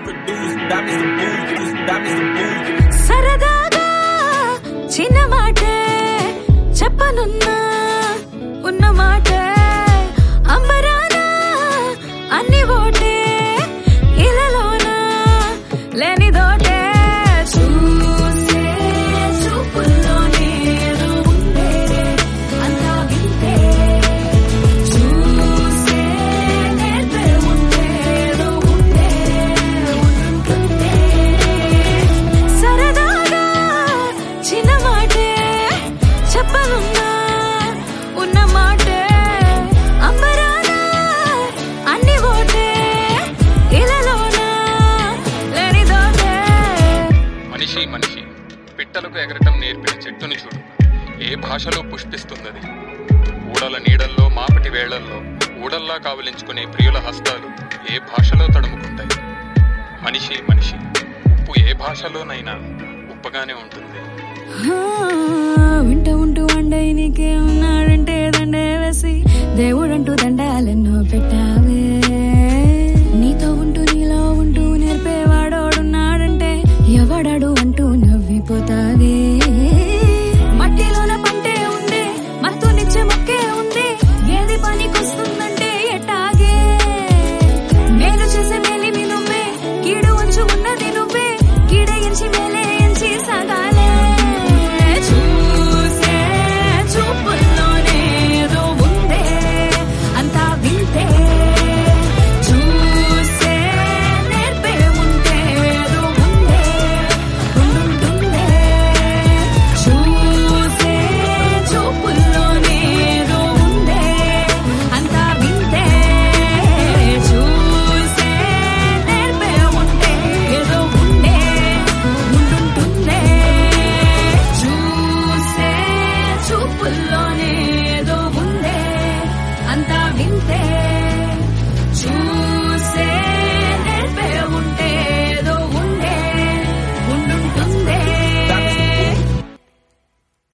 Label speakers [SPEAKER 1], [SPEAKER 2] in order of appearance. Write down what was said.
[SPEAKER 1] produce. Diamonds the booze, diamonds the booze.
[SPEAKER 2] సరదాగా చిన్న మాటే చెప్పనున్నా ఉన్న మాటే అంబరాన అన్ని ఓటే ఇలలోన లేనిదోటే చూసే చూపుల్లో నేను ఉండే అంతా వింటే చూసే నేర్పే ఉంటే ఏదో ఉంటే ఉంటుంటే సరదాగా చిన్న మాటే చెప్పనున్నా ఉన్న మాటే అంబరాన అన్ని ఓటే ఇలలోన లేనిదోటే
[SPEAKER 3] మనిషి మనిషి పిట్టలకు ఎగరటం నేర్పిన చెట్టుని చూడు ఏ భాషలో పుష్పిస్తున్నది ఊడల నీడల్లో మాపటి వేళల్లో ఊడల్లా కావలించుకునే ప్రియుల హస్తాలు ఏ భాషలో తడుముకుంటాయి మనిషి మనిషి ఉప్పు ఏ భాషలోనైనా ఉప్పగానే ఉంటుంది
[SPEAKER 2] ఆ, వింట ఉంటూ వండై నీకే ఉన్నాడంటే దండే వేసి దేవుడంటూ దండాలెన్నో పెట్టావే